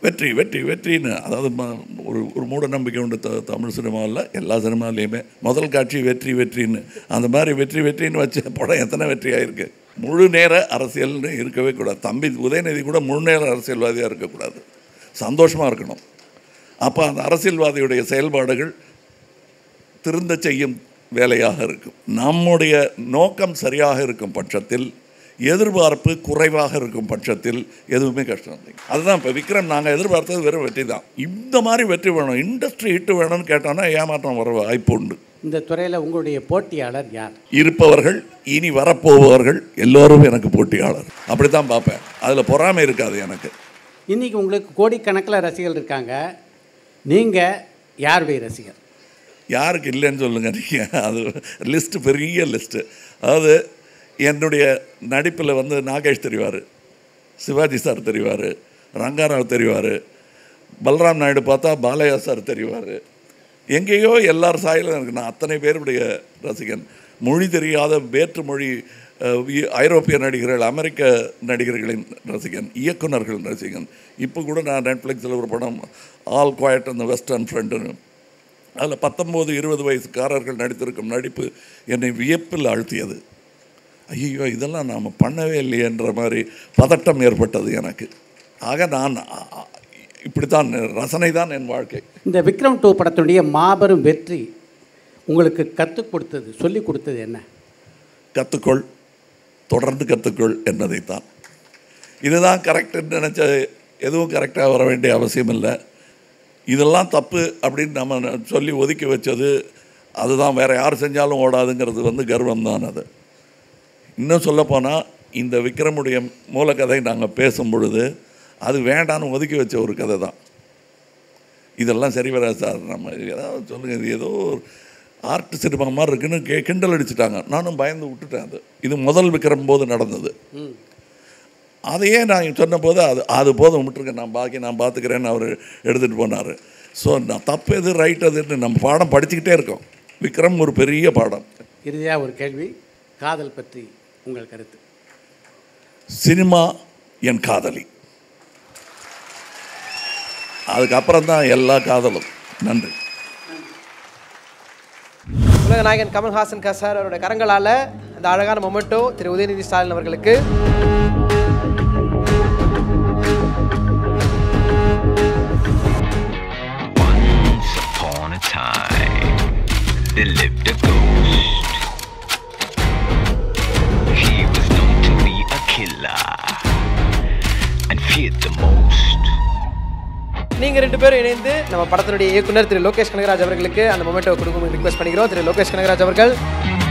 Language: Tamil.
வெற்றி வெற்றி வெற்றின்னு அதாவது ம- ஒரு ஒரு மூட நம்பிக்கை உண்டு த தமிழ் சினிமாவில் எல்லா சினிமாலேயுமே முதல் காட்சி வெற்றி வெற்றின்னு அந்த மாதிரி வெற்றி வெற்றின்னு வச்ச படம் எத்தனை வெற்றி ஆயிருக்கு முழு நேர அரசியல்னு இருக்கவே கூடாது தம்பி உதயநிதி கூட முழு நேர அரசியல்வாதியாக இருக்கக்கூடாது சந்தோஷமாக இருக்கணும் அப்போ அந்த அரசியல்வாதியுடைய செயல்பாடுகள் திருந்த செய்யும் வேலையாக இருக்கும் நம்முடைய நோக்கம் சரியாக இருக்கும் பட்சத்தில் எதிர்பார்ப்பு குறைவாக இருக்கும் பட்சத்தில் எதுவுமே கஷ்டம் இல்லை அதுதான் இப்போ விக்ரம் நாங்கள் எதிர்பார்த்தது வெறும் வெற்றி தான் இந்த மாதிரி வெற்றி வேணும் இண்டஸ்ட்ரி ஹிட் வேணும்னு கேட்டோன்னா ஏமாற்றம் வர வாய்ப்பு உண்டு இந்த துறையில் உங்களுடைய போட்டியாளர் யார் இருப்பவர்கள் இனி வரப்போபவர்கள் எல்லோரும் எனக்கு போட்டியாளர் அப்படி தான் பார்ப்பேன் அதில் பொறாமை இருக்காது எனக்கு இன்றைக்கி உங்களுக்கு கோடிக்கணக்கில் ரசிகர்கள் இருக்காங்க நீங்கள் யாருடைய ரசிகர் யாருக்கு இல்லைன்னு சொல்லுங்க நீங்கள் அது லிஸ்ட்டு பெரிய லிஸ்ட்டு அதாவது என்னுடைய நடிப்பில் வந்து நாகேஷ் தெரிவார் சிவாஜி சார் தெரிவார் ரங்காராவ் தெரிவார் பல்ராம் நாயுடு பார்த்தா பாலையா சார் தெரிவார் எங்கேயோ எல்லார் சாயலும் எனக்கு நான் அத்தனை பேருடைய ரசிகன் மொழி தெரியாத வேற்று மொழி அஹ், இ- ஐரோப்பிய நடிகர்கள் அமெரிக்க நடிகர்களின் ரசிகன் இயக்குனர்கள் ரசிகன் இப்போ கூட நான் நெட்ஃப்ளிக்ஸில் ஒரு படம் ஆல் குவாய்ட் அந்த வெஸ்டர்ன் ஃப்ரெண்டுன்னு அதில் பத்தொம்போது இருபது வயசுக்காரர்கள் நடித்திருக்கும் நடிப்பு என்னை வியப்பில் ஆழ்த்தியது ஐயோ இதெல்லாம் நாம் பண்ணவே இல்லையேன்ற மாதிரி பதட்டம் ஏற்பட்டது எனக்கு ஆக நான் அ- அ- இப்படித்தான் ரசனை தான் என் வாழ்க்கை இந்த விக்ரம் டூ படத்துடைய மாபெரும் வெற்றி உங்களுக்கு கற்றுக் கொடுத்தது சொல்லி கொடுத்தது என்ன கற்றுக்கொள் தொடர்ந்து கற்றுக்கொள் என்பதைத்தான் இதுதான் கரெக்டுன்னு நினச்ச எதுவும் கரெக்டாக வர வேண்டிய அவசியம் இல்லை இதெல்லாம் தப்பு அப்படின்னு நம்ம சொல்லி ஒதுக்கி வச்சது அதுதான் வேறு யார் செஞ்சாலும் ஓடாதுங்கிறது வந்து கர்வம் தான் அது இன்னும் சொல்லப்போனால் இந்த விக்ரமுடைய மூலக்கதை நாங்கள் பேசும் பொழுது அது வேண்டான்னு ஒதுக்கி வச்ச ஒரு கதை தான் இதெல்லாம் சரி வராது சார் நம்ம ஏதாவது சொல்லுங்கள் இது ஏதோ ஆர்ட் சினிமா மாதிரி இருக்குன்னு கே கிண்டல் அடிச்சிட்டாங்க நானும் பயந்து விட்டுட்டேன் அது இது முதல் விக்ரம் போது நடந்தது அதையே நான் சொன்னபோது அது அது போதும் விட்டுருங்க நான் பாக்கி நான் பார்த்துக்கிறேன்னு அவர் எடுத்துகிட்டு போனார் ஸோ நான் தப்பு எது ரைட் எதுன்னு நம்ம பாடம் படிச்சுக்கிட்டே இருக்கோம் விக்ரம் ஒரு பெரிய பாடம் இறுதியாக ஒரு கேள்வி காதல் பற்றி உங்கள் கருத்து சினிமா என் காதலி அதுக்கப்புறம் தான் எல்லா காதலும் நன்றி உலக நாயகன் கமல்ஹாசன் க சார் அவருடைய கரங்களால் அந்த அழகான மொமெண்டோ திரு உதயநிதி ஸ்டாலின் அவர்களுக்கு Once upon a time, there lived a ghost. He was known to be a killer and feared the most. நீங்கள் ரெண்டு பேரும் இணைந்து நம்ம படத்தினுடைய இயக்குனர் திரு லோகேஷ் கனகராஜ் அவர்களுக்கு அந்த மொமெண்டோ கொடுக்க ரிக்வெஸ்ட் பண்ணிக்கிறோம் திரு லோகேஷ் கனகராஜ் அவர்கள்